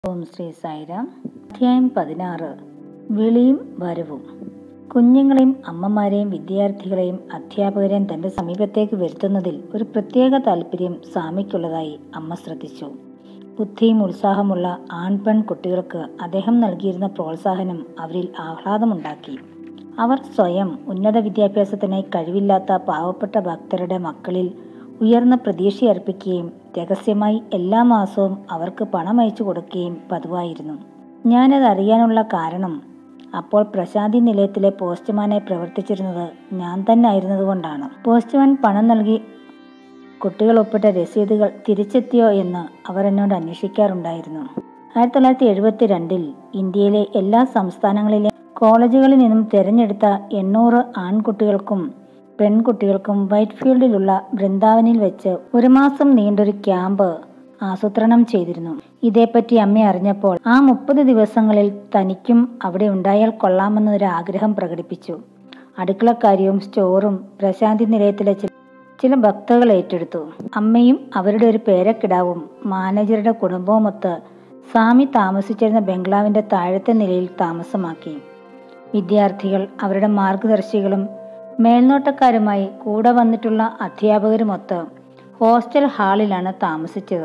ഓം ശ്രീ സായിരാം അധ്യായം പതിനാറ് വിളിയും വരവും കുഞ്ഞുങ്ങളെയും അമ്മമാരെയും വിദ്യാർത്ഥികളെയും അധ്യാപകരെയും തന്റെ സമീപത്തേക്ക് വരുത്തുന്നതിൽ ഒരു പ്രത്യേക താല്പര്യം സ്വാമിക്കുള്ളതായി അമ്മ ശ്രദ്ധിച്ചു ബുദ്ധിയും ഉത്സാഹമുള്ള ആൺപെൺ കുട്ടികൾക്ക് അദ്ദേഹം നൽകിയിരുന്ന പ്രോത്സാഹനം അവരിൽ ആഹ്ലാദമുണ്ടാക്കി അവർ സ്വയം ഉന്നത വിദ്യാഭ്യാസത്തിനായി കഴിവില്ലാത്ത പാവപ്പെട്ട ഭക്തരുടെ മക്കളിൽ ഉയർന്ന പ്രതീക്ഷയർപ്പിക്കുകയും രഹസ്യമായി എല്ലാ മാസവും അവർക്ക് പണം അയച്ചു കൊടുക്കുകയും പതിവായിരുന്നു ഞാനത് അറിയാനുള്ള കാരണം അപ്പോൾ പ്രശാന്തി നിലയത്തിലെ പോസ്റ്റ്മാനായി പ്രവർത്തിച്ചിരുന്നത് ഞാൻ തന്നെ ആയിരുന്നതുകൊണ്ടാണ് പോസ്റ്റ്മാൻ പണം നൽകി കുട്ടികൾ ഒപ്പിട്ട രസീതുകൾ തിരിച്ചെത്തിയോ എന്ന് അവർ എന്നോട് അന്വേഷിക്കാറുണ്ടായിരുന്നു ആയിരത്തി തൊള്ളായിരത്തി എഴുപത്തി രണ്ടിൽ ഇന്ത്യയിലെ എല്ലാ സംസ്ഥാനങ്ങളിലെ കോളേജുകളിൽ നിന്നും തിരഞ്ഞെടുത്ത എണ്ണൂറ് ആൺകുട്ടികൾക്കും പെൺകുട്ടികൾക്കും വൈറ്റ്ഫീൽഡിലുള്ള വൃന്ദാവനിൽ വെച്ച് ഒരു മാസം നീണ്ടൊരു ക്യാമ്പ് ആസൂത്രണം ചെയ്തിരുന്നു ഇതേപ്പറ്റി അമ്മ അറിഞ്ഞപ്പോൾ ആ മുപ്പത് ദിവസങ്ങളിൽ തനിക്കും അവിടെ ഉണ്ടായാൽ കൊള്ളാമെന്നൊരു ആഗ്രഹം പ്രകടിപ്പിച്ചു അടുക്കളക്കാര്യവും സ്റ്റോറും പ്രശാന്തി നിലയത്തിലെ ചില ചില ഭക്തകൾ ഏറ്റെടുത്തു അമ്മയും അവരുടെ ഒരു പേരക്കിടാവും മാനേജറുടെ കുടുംബവുമൊത്ത് സ്വാമി താമസിച്ചിരുന്ന ബംഗ്ലാവിന്റെ താഴത്തെ നിലയിൽ താമസമാക്കി വിദ്യാർത്ഥികൾ അവരുടെ മാർഗദർശികളും മേൽനോട്ടക്കാരുമായി കൂടെ വന്നിട്ടുള്ള അധ്യാപകരുമൊത്ത് ഹോസ്റ്റൽ ഹാളിലാണ് താമസിച്ചത്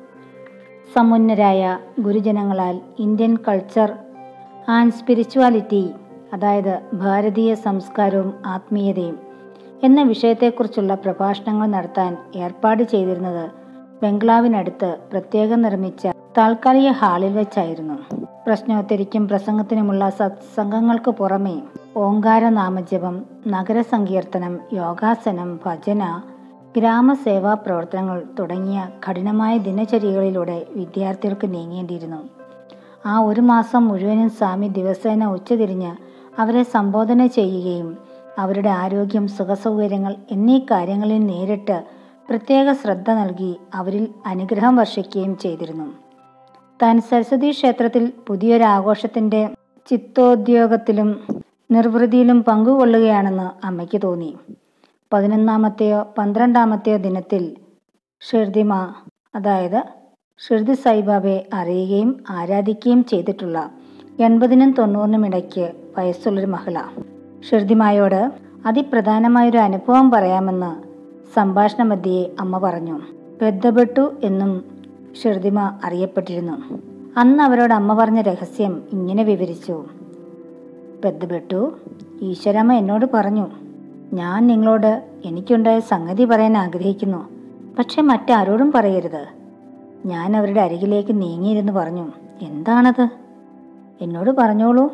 സമുന്നരായ ഗുരുജനങ്ങളാൽ ഇന്ത്യൻ കൾച്ചർ ആൻഡ് സ്പിരിച്വാലിറ്റി അതായത് ഭാരതീയ സംസ്കാരവും ആത്മീയതയും എന്ന വിഷയത്തെക്കുറിച്ചുള്ള പ്രഭാഷണങ്ങൾ നടത്താൻ ഏർപ്പാട് ചെയ്തിരുന്നത് ബംഗ്ലാവിനടുത്ത് പ്രത്യേകം നിർമ്മിച്ച താൽക്കാലിക ഹാളിൽ വെച്ചായിരുന്നു പ്രശ്നോത്തരിക്കും പ്രസംഗത്തിനുമുള്ള സത്സംഗങ്ങൾക്ക് പുറമെ ഓങ്കാര നാമജപം നഗരസങ്കീർത്തനം യോഗാസനം ഭജന ഗ്രാമസേവാ പ്രവർത്തനങ്ങൾ തുടങ്ങിയ കഠിനമായ ദിനചര്യകളിലൂടെ വിദ്യാർത്ഥികൾക്ക് നീങ്ങേണ്ടിയിരുന്നു ആ ഒരു മാസം മുഴുവനും സ്വാമി ദിവസേന ഉച്ചതിരിഞ്ഞ് അവരെ സംബോധന ചെയ്യുകയും അവരുടെ ആരോഗ്യം സുഖസൗകര്യങ്ങൾ എന്നീ കാര്യങ്ങളിൽ നേരിട്ട് പ്രത്യേക ശ്രദ്ധ നൽകി അവരിൽ അനുഗ്രഹം വർഷിക്കുകയും ചെയ്തിരുന്നു താൻ സരസ്വതി ക്ഷേത്രത്തിൽ പുതിയൊരു ആഘോഷത്തിന്റെ ചിത്തോദ്യോഗത്തിലും നിർവൃതിയിലും പങ്കുകൊള്ളുകയാണെന്ന് അമ്മയ്ക്ക് തോന്നി പതിനൊന്നാമത്തെയോ പന്ത്രണ്ടാമത്തെയോ ദിനത്തിൽ ഷിർദിമ അതായത് ഷിർദി സായിബാബയെ അറിയുകയും ആരാധിക്കുകയും ചെയ്തിട്ടുള്ള എൺപതിനും തൊണ്ണൂറിനും ഇടയ്ക്ക് വയസ്സുള്ളൊരു മഹിള ഷിർദിമായോട് അതിപ്രധാനമായൊരു അനുഭവം പറയാമെന്ന് സംഭാഷണ മധ്യയെ അമ്മ പറഞ്ഞു ബന്ധപ്പെട്ടു എന്നും ഷിർദിമ അറിയപ്പെട്ടിരുന്നു അന്ന് അവരോട് അമ്മ പറഞ്ഞ രഹസ്യം ഇങ്ങനെ വിവരിച്ചു ബന്ധപ്പെട്ടു ഈശ്വരമ്മ എന്നോട് പറഞ്ഞു ഞാൻ നിങ്ങളോട് എനിക്കുണ്ടായ സംഗതി പറയാൻ ആഗ്രഹിക്കുന്നു പക്ഷെ മറ്റാരോടും പറയരുത് ഞാൻ അവരുടെ അരികിലേക്ക് നീങ്ങിയിരുന്നു പറഞ്ഞു എന്താണത് എന്നോട് പറഞ്ഞോളൂ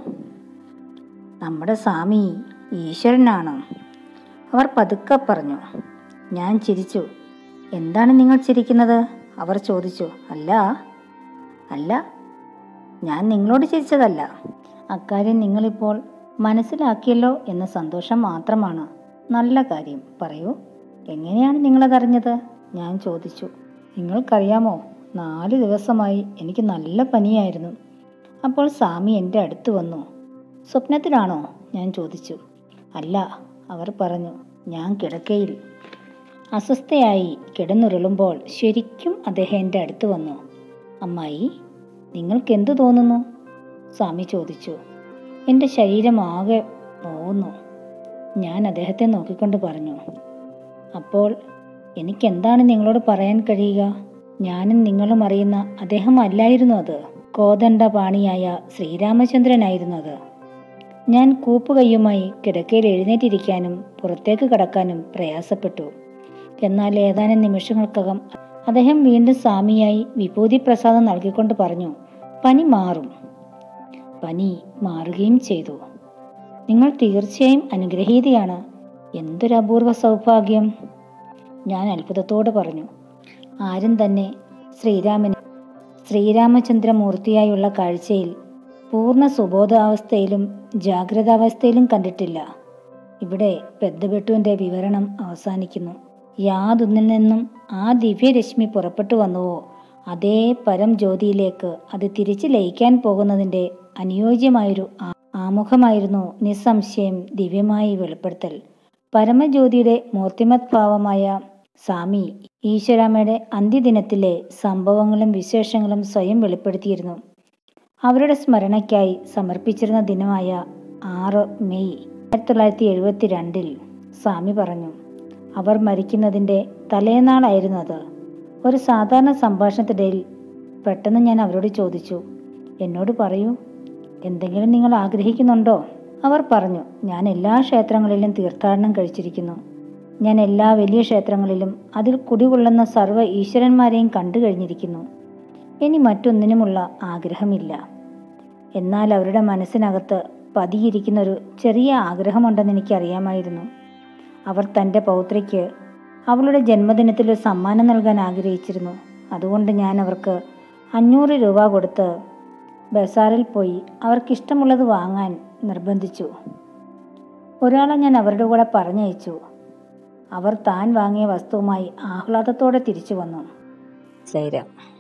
നമ്മുടെ സ്വാമി ഈശ്വരനാണ് അവർ പതുക്കെ പറഞ്ഞു ഞാൻ ചിരിച്ചു എന്താണ് നിങ്ങൾ ചിരിക്കുന്നത് അവർ ചോദിച്ചു അല്ല അല്ല ഞാൻ നിങ്ങളോട് ചിരിച്ചതല്ല അക്കാര്യം നിങ്ങളിപ്പോൾ മനസ്സിലാക്കിയല്ലോ എന്ന സന്തോഷം മാത്രമാണ് നല്ല കാര്യം പറയൂ എങ്ങനെയാണ് നിങ്ങളതറിഞ്ഞത് ഞാൻ ചോദിച്ചു നിങ്ങൾക്കറിയാമോ നാല് ദിവസമായി എനിക്ക് നല്ല പനിയായിരുന്നു അപ്പോൾ സ്വാമി എൻ്റെ അടുത്ത് വന്നു സ്വപ്നത്തിലാണോ ഞാൻ ചോദിച്ചു അല്ല അവർ പറഞ്ഞു ഞാൻ കിടക്കയിൽ അസ്വസ്ഥയായി കിടന്നുരുളുമ്പോൾ ശരിക്കും അദ്ദേഹം എൻ്റെ അടുത്ത് വന്നു അമ്മായി നിങ്ങൾക്ക് എന്തു തോന്നുന്നു സ്വാമി ചോദിച്ചു എൻ്റെ ശരീരം ആകെ നോവുന്നു ഞാൻ അദ്ദേഹത്തെ നോക്കിക്കൊണ്ട് പറഞ്ഞു അപ്പോൾ എനിക്കെന്താണ് നിങ്ങളോട് പറയാൻ കഴിയുക ഞാനും നിങ്ങളും അറിയുന്ന അദ്ദേഹം അല്ലായിരുന്നു അത് കോദണ്ഡപാണിയായ ശ്രീരാമചന്ദ്രനായിരുന്നു അത് ഞാൻ കൂപ്പുകയ്യുമായി കിടക്കയിൽ എഴുന്നേറ്റിരിക്കാനും പുറത്തേക്ക് കടക്കാനും പ്രയാസപ്പെട്ടു എന്നാൽ ഏതാനും നിമിഷങ്ങൾക്കകം അദ്ദേഹം വീണ്ടും സ്വാമിയായി വിഭൂതി പ്രസാദം നൽകിക്കൊണ്ട് പറഞ്ഞു പനി മാറും പനി മാറുകയും ചെയ്തു നിങ്ങൾ തീർച്ചയായും അനുഗ്രഹീതയാണ് എന്തൊരു അപൂർവ സൗഭാഗ്യം ഞാൻ അത്ഭുതത്തോടെ പറഞ്ഞു ആരും തന്നെ ശ്രീരാമനെ ശ്രീരാമചന്ദ്രമൂർത്തിയായുള്ള കാഴ്ചയിൽ പൂർണ്ണ സുബോധാവസ്ഥയിലും ജാഗ്രതാവസ്ഥയിലും കണ്ടിട്ടില്ല ഇവിടെ പെദ്ദബെട്ടുവിന്റെ വിവരണം അവസാനിക്കുന്നു യാതൊന്നിൽ നിന്നും ആ ദിവ്യരശ്മി പുറപ്പെട്ടു വന്നുവോ അതേ പരം ജ്യോതിയിലേക്ക് അത് തിരിച്ചു ലയിക്കാൻ പോകുന്നതിന്റെ അനുയോജ്യമായൊരു ആമുഖമായിരുന്നു നിസ്സംശയം ദിവ്യമായി വെളിപ്പെടുത്തൽ പരമജ്യോതിയുടെ മൂർത്തിമത് ഭാവമായ സ്വാമി ഈശ്വരാമ്മയുടെ അന്ത്യദിനത്തിലെ സംഭവങ്ങളും വിശേഷങ്ങളും സ്വയം വെളിപ്പെടുത്തിയിരുന്നു അവരുടെ സ്മരണയ്ക്കായി സമർപ്പിച്ചിരുന്ന ദിനമായ ആറ് മെയ് ആയിരത്തി തൊള്ളായിരത്തി എഴുപത്തി രണ്ടിൽ സ്വാമി പറഞ്ഞു അവർ മരിക്കുന്നതിൻ്റെ തലേനാളായിരുന്നു അത് ഒരു സാധാരണ സംഭാഷണത്തിനിടയിൽ പെട്ടെന്ന് ഞാൻ അവരോട് ചോദിച്ചു എന്നോട് പറയൂ എന്തെങ്കിലും നിങ്ങൾ ആഗ്രഹിക്കുന്നുണ്ടോ അവർ പറഞ്ഞു ഞാൻ എല്ലാ ക്ഷേത്രങ്ങളിലും തീർത്ഥാടനം കഴിച്ചിരിക്കുന്നു ഞാൻ എല്ലാ വലിയ ക്ഷേത്രങ്ങളിലും അതിൽ കുടികൊള്ളുന്ന സർവ്വ ഈശ്വരന്മാരെയും കണ്ടു കഴിഞ്ഞിരിക്കുന്നു ഇനി മറ്റൊന്നിനുമുള്ള ആഗ്രഹമില്ല എന്നാൽ അവരുടെ മനസ്സിനകത്ത് പതിയിരിക്കുന്ന ഒരു ചെറിയ ആഗ്രഹമുണ്ടെന്ന് എനിക്കറിയാമായിരുന്നു അവർ തൻ്റെ പൗത്രിക്ക് അവളുടെ ജന്മദിനത്തിൽ ഒരു സമ്മാനം നൽകാൻ ആഗ്രഹിച്ചിരുന്നു അതുകൊണ്ട് ഞാൻ അവർക്ക് അഞ്ഞൂറ് രൂപ കൊടുത്ത് ബസാറിൽ പോയി അവർക്കിഷ്ടമുള്ളത് വാങ്ങാൻ നിർബന്ധിച്ചു ഒരാളെ ഞാൻ അവരുടെ കൂടെ പറഞ്ഞയച്ചു അവർ താൻ വാങ്ങിയ വസ്തുവുമായി ആഹ്ലാദത്തോടെ തിരിച്ചു വന്നു സൈറാം